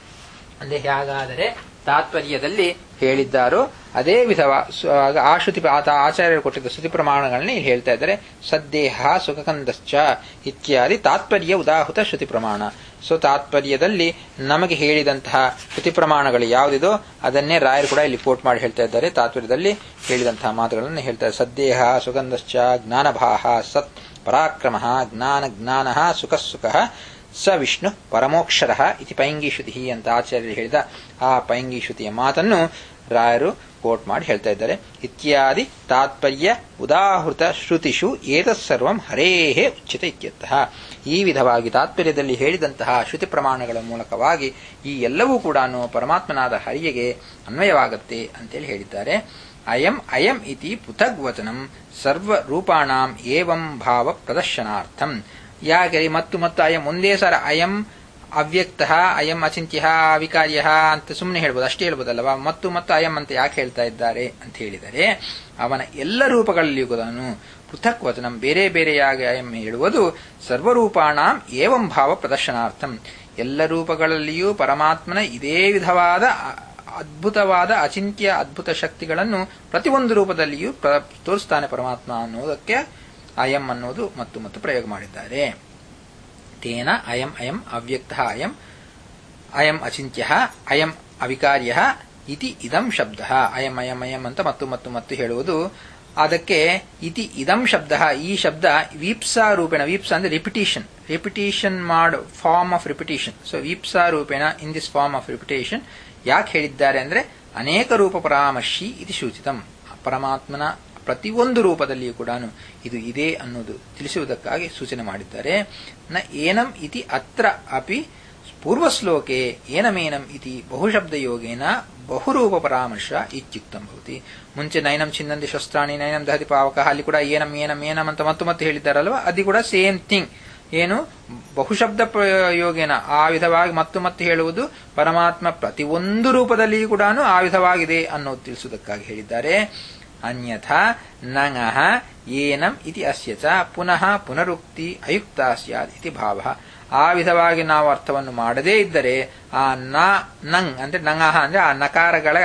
S1: ಅಂದ್ರೆ ಹೇಗಾದರೆ ತಾತ್ಪರ್ಯದಲ್ಲಿ ಹೇಳಿದ್ದಾರೋ ಅದೇ ವಿಧವ ಆ ಶ್ರುತಿ ಆತ ಆಚಾರ್ಯರು ಕೊಟ್ಟಿದ್ದ ಶ್ರುತಿ ಪ್ರಮಾಣಗಳನ್ನ ಇಲ್ಲಿ ಹೇಳ್ತಾ ಇದ್ದಾರೆ ಸದ್ದೇಹ ಸುಖಕಂದಶ್ಚ ಇತ್ಯಾದಿ ತಾತ್ಪರ್ಯ ಉದಾಹುತ ಶ್ರುತಿ ಪ್ರಮಾಣ ಸೊ ತಾತ್ಪರ್ಯದಲ್ಲಿ ನಮಗೆ ಹೇಳಿದಂತಹ ಶ್ರುತಿ ಪ್ರಮಾಣಗಳು ಯಾವುದಿದೋ ಅದನ್ನೇ ರಾಯರು ಕೂಡ ಇಲ್ಲಿ ಕೋಟ್ ಮಾಡಿ ಹೇಳ್ತಾ ಇದ್ದಾರೆ ತಾತ್ಪರ್ಯದಲ್ಲಿ ಹೇಳಿದಂತಹ ಮಾತುಗಳನ್ನು ಹೇಳ್ತಾರೆ ಸದ್ದೇಹ ಸುಗಂಧಶ್ಚ ಜ್ಞಾನಭಾಹ ಸತ್ ಪರಾಕ್ರಮ ಜ್ಞಾನ ಜ್ಞಾನ ಸುಖ ಸುಖ ಸ ವಿಷ್ಣು ಪರಮೋಕ್ಷರ ಇತಿ ಪೈಂಗೀಶ್ರುತಿ ಅಂತ ಆಚಾರ್ಯರು ಹೇಳಿದ ಆ ಪೈಂಗೀಶ್ರುತಿಯ ಮಾತನ್ನು ರಾಯರು ಕೋಟ್ ಮಾಡಿ ಹೇಳ್ತಾ ಇದ್ದಾರೆ ಇತ್ಯಾದಿ ತಾತ್ಪರ್ಯ ಉದಾಹೃತ ಶ್ರುತಿಷು ಏತತ್ಸರ್ವಂ ಹರೇಹೇ ಉಚ್ಯತೆ ಇತ್ಯರ್ಥಃ ಈ ವಿಧವಾಗಿ ತಾತ್ಪರ್ಯದಲ್ಲಿ ಹೇಳಿದಂತಹ ಶ್ರುತಿ ಪ್ರಮಾಣಗಳ ಮೂಲಕವಾಗಿ ಈ ಎಲ್ಲವೂ ಕೂಡ ಪರಮಾತ್ಮನಾದ ಹರಿಯಗೆ ಅನ್ವಯವಾಗುತ್ತೆ ಅಂತೇಳಿ ಹೇಳಿದ್ದಾರೆ ಅಯಂ ಅಯಂ ಇತಿ ಪೃಥಗ್ವಚನಂ ಸರ್ವ ರೂಪಾಣಾಂ ಏವಂ ಭಾವ ಪ್ರದರ್ಶನಾರ್ಥಂ ಯಾಕೆ ಮತ್ತು ಮತ್ತು ಅಯಂ ಒಂದೇ ಸರ ಅಯಂ ಅವ್ಯಕ್ತ ಅಯಂ ಅಚಿಂತ್ಯ ಅವಿಕಾರ್ಯ ಅಂತ ಸುಮ್ಮನೆ ಹೇಳ್ಬೋದು ಅಷ್ಟೇ ಹೇಳ್ಬೋದಲ್ವಾ ಮತ್ತು ಮತ್ತು ಅಯಂ ಅಂತ ಯಾಕೆ ಹೇಳ್ತಾ ಇದ್ದಾರೆ ಅಂತ ಹೇಳಿದರೆ ಅವನ ಎಲ್ಲ ರೂಪಗಳಲ್ಲಿಯೂ ಕೂಡ ಪೃಥಕ್ ವಚನಂ ಬೇರೆ ಬೇರೆಯಾಗಿ ಅಯಂ ಹೇಳುವುದು ಸರ್ವರೂಪಾಣಾಂ ಏವಂ ಭಾವ ಪ್ರದರ್ಶನಾರ್ಥಂ ಎಲ್ಲ ರೂಪಗಳಲ್ಲಿಯೂ ಪರಮಾತ್ಮನ ಇದೇ ವಿಧವಾದ ಅದ್ಭುತವಾದ ಅಚಿಂತ್ಯ ಅದ್ಭುತ ಶಕ್ತಿಗಳನ್ನು ಪ್ರತಿಯೊಂದು ರೂಪದಲ್ಲಿಯೂ ತೋರಿಸ್ತಾನೆ ಪರಮಾತ್ಮ ಅನ್ನೋದಕ್ಕೆ ಅಯಂ ಅನ್ನೋದು ಮತ್ತು ಮತ್ತು ಪ್ರಯೋಗ ಮಾಡಿದ್ದಾರೆ ತೇನ ಅಯಂ ಅಯಂ ಅವ್ಯಕ್ತ ಅಯಂ ಅಯಂ ಅಚಿಂತ್ಯ ಅಯಂ ಅವಿಕಾರ್ಯ ಇತಿ ಇದಂ ಶಬ್ದ ಅಯಂ ಅಯಂ ಅಯಂ ಅಂತ ಮತ್ತು ಮತ್ತು ಮತ್ತು ಹೇಳುವುದು ಅದಕ್ಕೆ ಇತಿ ಇದಂ ಶಬ್ದ ಈ ಶಬ್ದ ವೀಪ್ಸಾ ರೂಪೇಣ ವೀಪ್ಸಾ ಅಂದ್ರೆ ರಿಪಿಟೇಷನ್ ರಿಪಿಟೇಷನ್ ಮಾಡ್ ಫಾರ್ಮ್ ಆಫ್ ರಿಪಿಟೇಷನ್ ಸೊ ವೀಪ್ಸಾ ರೂಪೇಣ in this form of repetition ಯಾಕೆ ಹೇಳಿದ್ದಾರೆ ಅಂದ್ರೆ ಅನೇಕ ರೂಪ ಪರಾಮರ್ಶಿ ಇದು ಸೂಚಿತಂ ಪರಮಾತ್ಮನ ಪ್ರತಿಯೊಂದು ರೂಪದಲ್ಲಿಯೂ ಕೂಡ ಇದು ಇದೆ ಅನ್ನೋದು ತಿಳಿಸುವುದಕ್ಕಾಗಿ ಸೂಚನೆ ಮಾಡಿದ್ದಾರೆ ನ ಏನಂ ಇತಿ ಅತ್ರ ಅಪಿ ಪೂರ್ವಶ್ಲೋಕೆ ಏನಮೇನಂ ಇತಿ ಬಹುಶಬ್ದಯೋಗೇನ ಬಹುರೂಪ ಪರಾಮರ್ಶ ಇತ್ಯುಕ್ತಂ ಭವತಿ ಮುಂಚೆ ನೈನಂ ಚಿನ್ನಂದಿ ಶಸ್ತ್ರಾಣಿ ನೈನಂ ದಹತಿ ಪಾವಕ ಅಲ್ಲಿ ಕೂಡ ಏನಂ ಏನಂ ಏನಂ ಅಂತ ಮತ್ತು ಮತ್ತೆ ಹೇಳಿದ್ದಾರಲ್ವ ಅದು ಕೂಡ ಸೇಮ್ ಥಿಂಗ್ ಏನು ಬಹುಶಬ್ದ ಪ್ರಯೋಗೇನ ಆ ವಿಧವಾಗಿ ಮತ್ತು ಮತ್ತೆ ಹೇಳುವುದು ಪರಮಾತ್ಮ ಪ್ರತಿಯೊಂದು ರೂಪದಲ್ಲಿಯೂ ಕೂಡ ಆ ವಿಧವಾಗಿದೆ ಅನ್ನೋದು ತಿಳಿಸುವುದಕ್ಕಾಗಿ ಹೇಳಿದ್ದಾರೆ ಅನ್ಯಥಾ ನಂಗಃ ಏನಂ ಇತಿ ಅಸ್ಯ ಚ ಪುನಃ ಪುನರುಕ್ತಿ ಅಯುಕ್ತ ಸ್ಯಾದ್ ಇತಿ ಭಾವ ಆ ವಿಧವಾಗಿ ನಾವು ಅರ್ಥವನ್ನು ಮಾಡದೇ ಇದ್ದರೆ ಆ ನ ನಂಗ್ ಅಂದ್ರೆ ನಂಗಹ ಅಂದ್ರೆ ಆ ನಕಾರಗಳ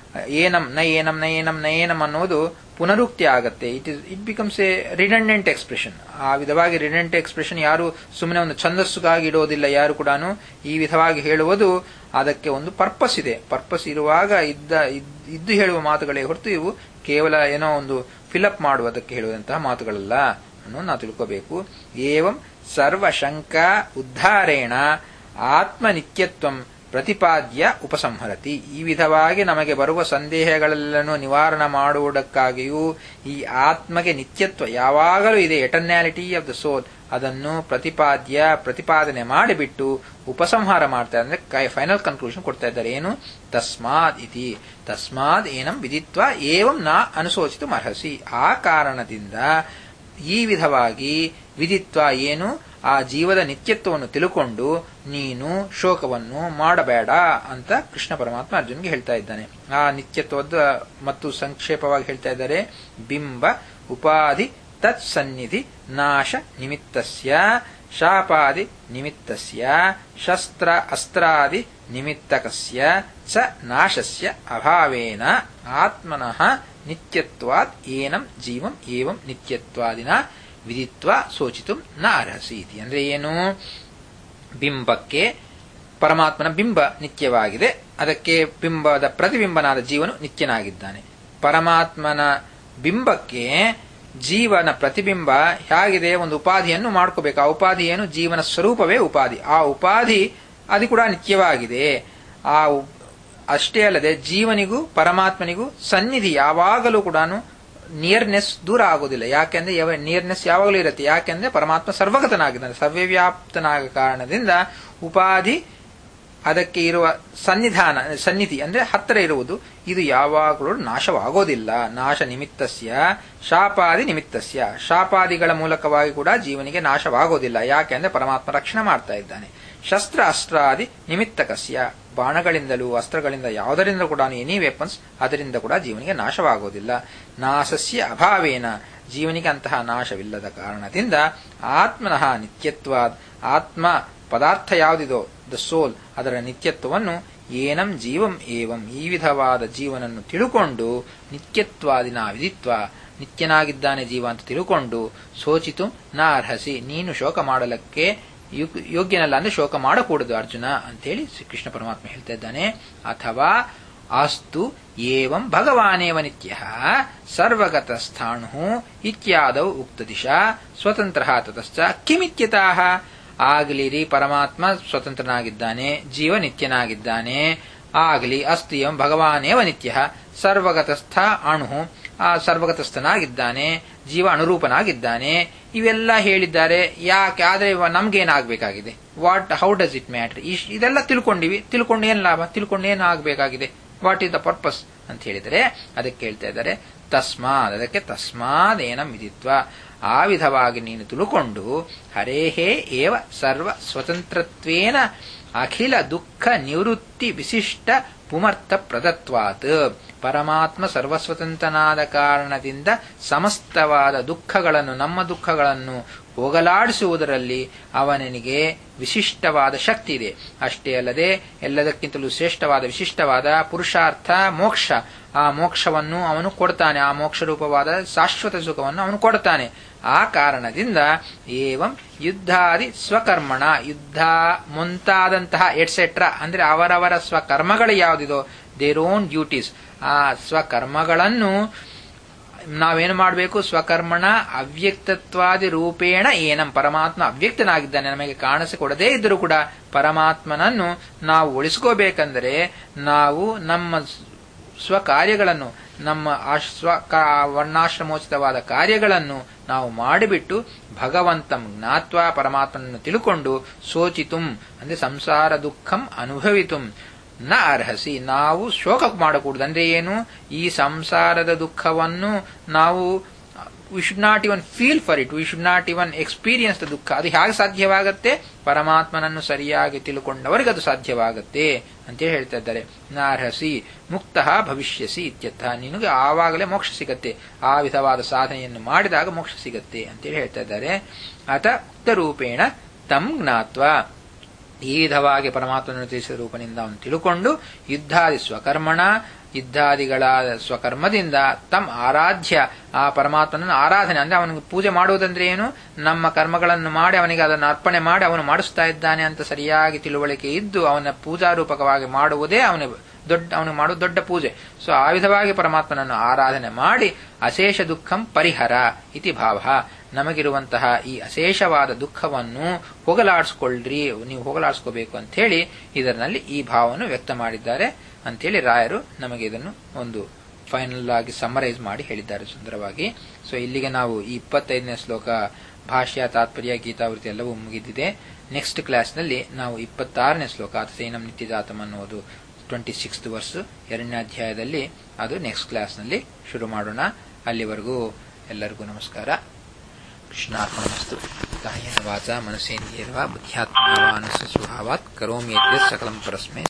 S1: ಏನಂ ನ ಏನಂ ನ ಏನಂ ನ ಏನಂ ಅನ್ನೋದು ಪುನರುಕ್ತಿ ಆಗತ್ತೆ it is it becomes a redundant expression ಆ ವಿಧವಾಗಿ ರಿಡೆಂಟ್ ಎಕ್ಸ್ಪ್ರೆಷನ್ ಯಾರು ಸುಮ್ಮನೆ ಒಂದು ಛಂದಸ್ಸುಗಾಗಿ ಇಡೋದಿಲ್ಲ ಯಾರು ಕೂಡ ಈ ವಿಧವಾಗಿ ಹೇಳುವುದು ಅದಕ್ಕೆ ಒಂದು ಪರ್ಪಸ್ ಇದೆ ಪರ್ಪಸ್ ಇರುವಾಗ ಇದ್ದ ಇದ್ದು ಹೇಳುವ ಮಾತುಗಳೇ ಹೊರತು ಇವು ಕೇವಲ ಏನೋ ಒಂದು ಫಿಲಪ್ ಮಾಡುವುದಕ್ಕೆ ಹೇಳುವಂತಹ ಮಾತುಗಳಲ್ಲ ಅನ್ನೋದು ನಾವು ತಿಳ್ಕೋಬೇಕು ಏವಂ ಸರ್ವಶಂಕ ಉದ್ಧಾರೇಣ ಆತ್ಮನಿತ್ಯತ್ವಂ ಪ್ರತಿಪಾದ್ಯ ಉಪಸಂಹರತಿ ಈ ವಿಧವಾಗಿ ನಮಗೆ ಬರುವ ಸಂದೇಹಗಳೆಲ್ಲನೂ ನಿವಾರಣ ಮಾಡುವುದಕ್ಕಾಗಿಯೂ ಈ ಆತ್ಮಗೆ ನಿತ್ಯತ್ವ ಯಾವಾಗಲೂ ಇದೆ ಎಟರ್ನ್ಯಾಲಿಟಿ ಆಫ್ ದ ಸೋಲ್ ಅದನ್ನು ಪ್ರತಿಪಾದ್ಯ ಪ್ರತಿಪಾದನೆ ಮಾಡಿಬಿಟ್ಟು ಉಪಸಂಹಾರ ಮಾಡ್ತಾರೆ ಅಂದ್ರೆ ಫೈನಲ್ ಕನ್ಕ್ಲೂಷನ್ ಕೊಡ್ತಾ ಇದ್ದಾರೆ ಏನು ತಸ್ಮಾದ್ ಇತಿ ತಸ್ಮಾದ್ ಏನಂ ವಿದಿತ್ವ ಏವಂ ನಾ ಅನುಶೋಚಿತು ಅರ್ಹಸಿ ಆ ಕಾರಣದಿಂದ ಈ ವಿಧವಾಗಿ ವಿದಿತ್ವ ಏನು ಆ ಜೀವದ ನಿತ್ಯತ್ವವನ್ನು ತಿಳುಕೊಂಡು ನೀನು ಶೋಕವನ್ನು ಮಾಡಬೇಡ ಅಂತ ಕೃಷ್ಣ ಪರಮಾತ್ಮ ಅರ್ಜುನ್ಗೆ ಹೇಳ್ತಾ ಇದ್ದಾನೆ ಆ ನಿತ್ಯತ್ವದ ಮತ್ತು ಸಂಕ್ಷೇಪವಾಗಿ ಹೇಳ್ತಾ ಇದ್ದಾರೆ ಬಿಂಬ ಉಪಾಧಿ ತತ್ಸನ್ನಿಧಿ ನಾಶ ನಿಮಿತ್ತಸ್ಯ ಶಾಪಾದಿ ನಿಮಿತ್ತಸ್ಯ ಶಸ್ತ್ರ ಅಸ್ತ್ರಾದಿ ನಿಮಿತ್ತಕಸ್ಯ ಚ ನಾಶಸ್ಯ ಅಭಾವೇನ ಆತ್ಮನಃ ನಿತ್ಯತ್ವಾತ್ ಏನಂ ಜೀವಂ ಏವಂ ನಿತ್ಯತ್ವಾದಿನ ವಿದಿತ್ವ ಸೋಚಿತು ನ ಅರ್ಹಸಿ ಇತಿ ಅಂದ್ರೆ ಏನು ಬಿಂಬಕ್ಕೆ ಪರಮಾತ್ಮನ ಬಿಂಬ ನಿತ್ಯವಾಗಿದೆ ಅದಕ್ಕೆ ಬಿಂಬದ ಪ್ರತಿಬಿಂಬನಾದ ಜೀವನು ನಿತ್ಯನಾಗಿದ್ದಾನೆ ಪರಮಾತ್ಮನ ಬಿಂಬಕ್ಕೆ ಜೀವನ ಪ್ರತಿಬಿಂಬ ಹೇಗಿದೆ ಒಂದು ಉಪಾಧಿಯನ್ನು ಮಾಡ್ಕೋಬೇಕು ಆ ಉಪಾಧಿ ಏನು ಜೀವನ ಸ್ವರೂಪವೇ ಉಪಾಧಿ ಆ ಉಪಾಧಿ ಅದು ಕೂಡ ನಿತ್ಯವಾಗಿದೆ ಆ ಅಷ್ಟೇ ಅಲ್ಲದೆ ಜೀವನಿಗೂ ಪರಮಾತ್ಮನಿಗೂ ಸನ್ನಿಧಿ ಯಾವಾಗಲೂ ಕೂಡ ನಿಯರ್ನೆಸ್ ದೂರ ಆಗೋದಿಲ್ಲ ಯಾಕೆಂದ್ರೆ ನಿಯರ್ನೆಸ್ ಯಾವಾಗಲೂ ಇರುತ್ತೆ ಯಾಕೆಂದ್ರೆ ಪರಮಾತ್ಮ ಸರ್ವಗತನಾಗಿದ್ದಾನೆ ಸರ್ವವ್ಯಾಪ್ತನಾಗ ಕಾರಣದಿಂದ ಉಪಾಧಿ ಅದಕ್ಕೆ ಇರುವ ಸನ್ನಿಧಾನ ಸನ್ನಿಧಿ ಅಂದ್ರೆ ಹತ್ತಿರ ಇರುವುದು ಇದು ಯಾವಾಗಲೂ ನಾಶವಾಗೋದಿಲ್ಲ ನಾಶ ನಿಮಿತ್ತಸ್ಯ ಶಾಪಾದಿ ನಿಮಿತ್ತಸ್ಯ ಶಾಪಾದಿಗಳ ಮೂಲಕವಾಗಿ ಕೂಡ ಜೀವನಿಗೆ ನಾಶವಾಗೋದಿಲ್ಲ ಯಾಕೆಂದ್ರೆ ಪರಮಾತ್ಮ ರಕ್ಷಣೆ ಮಾಡ್ತಾ ಇದ್ದಾನೆ ಶಸ್ತ್ರ ಅಸ್ತ್ರಾದಿ ನಿಮಿತ್ತಕಸ್ಯ ಬಾಣಗಳಿಂದಲೂ ಅಸ್ತ್ರಗಳಿಂದ ಯಾವುದರಿಂದ ಕೂಡ ಎನಿ ವೆಪನ್ಸ್ ಅದರಿಂದ ಕೂಡ ಜೀವನಿಗೆ ನಾಶವಾಗೋದಿಲ್ಲ ನಾಶಸ್ಯ ಅಭಾವೇನ ಜೀವನಿಗೆ ಅಂತಹ ನಾಶವಿಲ್ಲದ ಕಾರಣದಿಂದ ಆತ್ಮನಃ ನಿತ್ಯತ್ವಾದ್ ಆತ್ಮ ಪದಾರ್ಥ ಯಾವುದಿದೋ ದ ಸೋಲ್ ಅದರ ನಿತ್ಯತ್ವವನ್ನು ಏನಂ ಜೀವಂ ಏವಂ ಈ ವಿಧವಾದ ಜೀವನನ್ನು ತಿಳುಕೊಂಡು ನಿತ್ಯತ್ವಾದಿನ ವಿಧಿತ್ವ ನಿತ್ಯನಾಗಿದ್ದಾನೆ ಜೀವ ಅಂತ ತಿಳುಕೊಂಡು ಸೋಚಿತು ನ ಅರ್ಹಸಿ ನೀನು ಶೋಕ ಮಾಡಲಕ್ಕೆ ಯೋಗ್ಯನಲ್ಲ ಅಂದ್ರೆ ಶೋಕ ಮಾಡಕೂಡದು ಅರ್ಜುನ ಅಂತೇಳಿ ಶ್ರೀಕೃಷ್ಣ ಪರಮಾತ್ಮ ಹೇಳ್ತಾ ಇದ್ದಾನೆ ಅಥವಾ ಅಸ್ತು ಏವಂ ಭಗವಾನೇವ ನಿತ್ಯ ಸರ್ವಗತಸ್ಥಾಣು ಇತ್ಯಾದೌ ಉಕ್ತದಿಶಾ ಸ್ವತಂತ್ರ ತತಶ್ಚ ಕಿಮಿತ್ಯತಃ ಆಗಲಿ ಪರಮಾತ್ಮ ಸ್ವತಂತ್ರನಾಗಿದ್ದಾನೆ ಜೀವ ನಿತ್ಯನಾಗಿದ್ದಾನೆ ಆಗಲಿ ಅಸ್ತು ಎಂ ಭಗವಾನೇವ ನಿತ್ಯ ಸರ್ವಗತಸ್ಥ ಅಣು ಆ ಸರ್ವಗತಸ್ಥನಾಗಿದ್ದಾನೆ ಜೀವ ಅನುರೂಪನಾಗಿದ್ದಾನೆ ಇವೆಲ್ಲ ಹೇಳಿದ್ದಾರೆ ಯಾಕೆ ಆದ್ರೆ ನಮ್ಗೇನಾಗಬೇಕಾಗಿದೆ what how does it matter ಇದೆಲ್ಲ ತಿಳ್ಕೊಂಡಿವಿ ತಿಳ್ಕೊಂಡು ಏನ್ ಲಾಭ ತಿಳ್ಕೊಂಡು ಏನ್ ಆಗಬೇಕಾಗಿದೆ ವಾಟ್ ಇಸ್ ದ ಪರ್ಪಸ್ ಅಂತ ಹೇಳಿದರೆ ಅದಕ್ಕೆ ಹೇಳ್ತಾ ಇದ್ದಾರೆ ತಸ್ಮಾದ್ ಅದಕ್ಕೆ ತಸ್ಮಾದ್ ಏನಂ ವಿಧಿತ್ವ ಆ ವಿಧವಾಗಿ ನೀನು ತಿಳ್ಕೊಂಡು ಹರೇಹೇ ಏವ ಸರ್ವ ಸ್ವತಂತ್ರತ್ವೇನ ಅಖಿಲ ದುಃಖ ನಿವೃತ್ತಿ ವಿಶಿಷ್ಟ ಪುಮರ್ಥ ಪ್ರದತ್ವಾತ್ ಪರಮಾತ್ಮ ಸರ್ವಸ್ವತಂತ್ರನಾದ ಕಾರಣದಿಂದ ಸಮಸ್ತವಾದ ದುಃಖಗಳನ್ನು ನಮ್ಮ ದುಃಖಗಳನ್ನು ಹೋಗಲಾಡಿಸುವುದರಲ್ಲಿ ಅವನಿಗೆ ವಿಶಿಷ್ಟವಾದ ಶಕ್ತಿ ಇದೆ ಅಷ್ಟೇ ಅಲ್ಲದೆ ಎಲ್ಲದಕ್ಕಿಂತಲೂ ಶ್ರೇಷ್ಠವಾದ ವಿಶಿಷ್ಟವಾದ ಪುರುಷಾರ್ಥ ಮೋಕ್ಷ ಆ ಮೋಕ್ಷವನ್ನು ಅವನು ಕೊಡ್ತಾನೆ ಆ ಮೋಕ್ಷ ರೂಪವಾದ ಶಾಶ್ವತ ಸುಖವನ್ನು ಅವನು ಕೊಡ್ತಾನೆ ಆ ಕಾರಣದಿಂದ ಏವಂ ಯುದ್ಧಾದಿ ಸ್ವಕರ್ಮಣ ಯುದ್ಧ ಮುಂತಾದಂತಹ ಎಟ್ಸೆಟ್ರಾ ಅಂದ್ರೆ ಅವರವರ ಸ್ವಕರ್ಮಗಳು ಯಾವುದಿದೋ ದೇರ್ ಓನ್ ಡ್ಯೂಟೀಸ್ ಆ ಸ್ವಕರ್ಮಗಳನ್ನು ನಾವೇನು ಮಾಡಬೇಕು ಸ್ವಕರ್ಮಣ ಅವ್ಯಕ್ತತ್ವಾದಿ ರೂಪೇಣ ಏನಂ ಪರಮಾತ್ಮ ಅವ್ಯಕ್ತನಾಗಿದ್ದಾನೆ ನಮಗೆ ಕಾಣಿಸಿಕೊಡದೇ ಇದ್ದರೂ ಕೂಡ ಪರಮಾತ್ಮನನ್ನು ನಾವು ಉಳಿಸ್ಕೋಬೇಕಂದರೆ ನಾವು ನಮ್ಮ ಸ್ವಕಾರ್ಯಗಳನ್ನು ನಮ್ಮ ಸ್ವ ವರ್ಣಾಶ್ರಮೋಚಿತವಾದ ಕಾರ್ಯಗಳನ್ನು ನಾವು ಮಾಡಿಬಿಟ್ಟು ಭಗವಂತಂ ಜ್ಞಾತ್ವ ಪರಮಾತ್ಮನನ್ನು ತಿಳ್ಕೊಂಡು ಸೋಚಿತುಂ ಅಂದ್ರೆ ಸಂಸಾರ ದುಃಖಂ ಅನುಭವಿತುಂ ನ ಅರ್ಹಸಿ ನಾವು ಶೋಕ ಮಾಡಕೂಡದು ಅಂದ್ರೆ ಏನು ಈ ಸಂಸಾರದ ದುಃಖವನ್ನು ನಾವು we should not even feel for it we should not even experience the ದುಃಖ ಅದು ಹೇಗೆ ಸಾಧ್ಯವಾಗುತ್ತೆ ಪರಮಾತ್ಮನನ್ನು ಸರಿಯಾಗಿ ತಿಳ್ಕೊಂಡವರಿಗೆ ಅದು ಸಾಧ್ಯವಾಗುತ್ತೆ ಅಂತೇಳಿ ಹೇಳ್ತಾ ಇದ್ದಾರೆ ನಾರ್ಹಸಿ ಮುಕ್ತ ಭವಿಷ್ಯಸಿ ಇತ್ಯರ್ಥ ನಿನಗೆ ಆವಾಗಲೇ ಮೋಕ್ಷ ಸಿಗತ್ತೆ ಆ ವಿಧವಾದ ಸಾಧನೆಯನ್ನು ಮಾಡಿದಾಗ ಮೋಕ್ಷ ಸಿಗತ್ತೆ ಅಂತೇಳಿ ಹೇಳ್ತಾ ಇದ್ದಾರೆ ಅತ ಉಕ್ತರೂಪೇಣ ತಂ ಜ್ಞಾತ್ವ ಈ ವಿಧವಾಗಿ ಪರಮಾತ್ಮನ ತಿಳಿಸಿದ ರೂಪನಿಂದ ಅವನು ತಿಳುಕೊಂಡು ಯುದ್ಧಾದಿ ಸ್ವಕರ್ಮಣ ಯುದ್ಧಾದಿಗಳಾದ ಸ್ವಕರ್ಮದಿಂದ ತಮ್ ಆರಾಧ್ಯ ಆ ಪರಮಾತ್ಮನನ್ನು ಆರಾಧನೆ ಅಂದ್ರೆ ಅವನಿಗೆ ಪೂಜೆ ಮಾಡುವುದಂದ್ರೆ ಏನು ನಮ್ಮ ಕರ್ಮಗಳನ್ನು ಮಾಡಿ ಅವನಿಗೆ ಅದನ್ನು ಅರ್ಪಣೆ ಮಾಡಿ ಅವನು ಮಾಡಿಸ್ತಾ ಇದ್ದಾನೆ ಅಂತ ಸರಿಯಾಗಿ ತಿಳುವಳಿಕೆ ಇದ್ದು ಅವನ ಪೂಜಾರೂಪಕವಾಗಿ ಮಾಡುವುದೇ ಅವನ ದೊಡ್ಡ ಅವನಿಗೆ ಮಾಡುವ ದೊಡ್ಡ ಪೂಜೆ ಸೊ ಆ ವಿಧವಾಗಿ ಪರಮಾತ್ಮನನ್ನು ಆರಾಧನೆ ಮಾಡಿ ಅಶೇಷ ದುಃಖಂ ಪರಿಹರ ಇತಿ ಭಾವ ನಮಗಿರುವಂತಹ ಈ ಅಶೇಷವಾದ ದುಃಖವನ್ನು ಹೋಗಲಾಡಿಸ್ಕೊಳ್ರಿ ನೀವು ಹೋಗಲಾಡಿಸ್ಕೋಬೇಕು ಅಂತ ಹೇಳಿ ಇದರಲ್ಲಿ ಈ ಭಾವವನ್ನು ವ್ಯಕ್ತ ಮಾಡಿದ್ದಾರೆ ಅಂತೇಳಿ ರಾಯರು ನಮಗೆ ಇದನ್ನು ಒಂದು ಫೈನಲ್ ಆಗಿ ಸಮ್ಮರೈಸ್ ಮಾಡಿ ಹೇಳಿದ್ದಾರೆ ಸುಂದರವಾಗಿ ಸೊ ಇಲ್ಲಿಗೆ ನಾವು ಈ ಇಪ್ಪತ್ತೈದನೇ ಶ್ಲೋಕ ಭಾಷ್ಯ ತಾತ್ಪರ್ಯ ಗೀತಾವೃತಿ ಎಲ್ಲವೂ ಮುಗಿದಿದೆ ನೆಕ್ಸ್ಟ್ ಕ್ಲಾಸ್ನಲ್ಲಿ ನಾವು ಇಪ್ಪತ್ತಾರನೇ ಶ್ಲೋಕ ಅತಸೈನಂ ನಿತ್ಯಜಾತಂ ಅನ್ನೋದು ಟ್ವೆಂಟಿ ಸಿಕ್ಸ್ತ್ ವರ್ಸ್ ಎರಡನೇ ಅಧ್ಯಾಯದಲ್ಲಿ ಅದು ನೆಕ್ಸ್ಟ್ ಕ್ಲಾಸ್ನಲ್ಲಿ ಶುರು ಮಾಡೋಣ ಅಲ್ಲಿವರೆಗೂ ಎಲ್ಲರಿಗೂ ನಮಸ್ಕಾರ ಕೃಷ್ಣಾರ್ಪಣಮಸ್ತು ಕಾಯೇನ ವಾಚ ಮನಸೇಂದ್ರಿಯರ್ವಾ ಬುದ್ಧ್ಯಾತ್ಮನ ಸ್ವಭಾವಾತ್ ಕರೋಮಿ ಯದ್ಯತ್ ಸಕಲಂ ಪರಸ್ಮೈ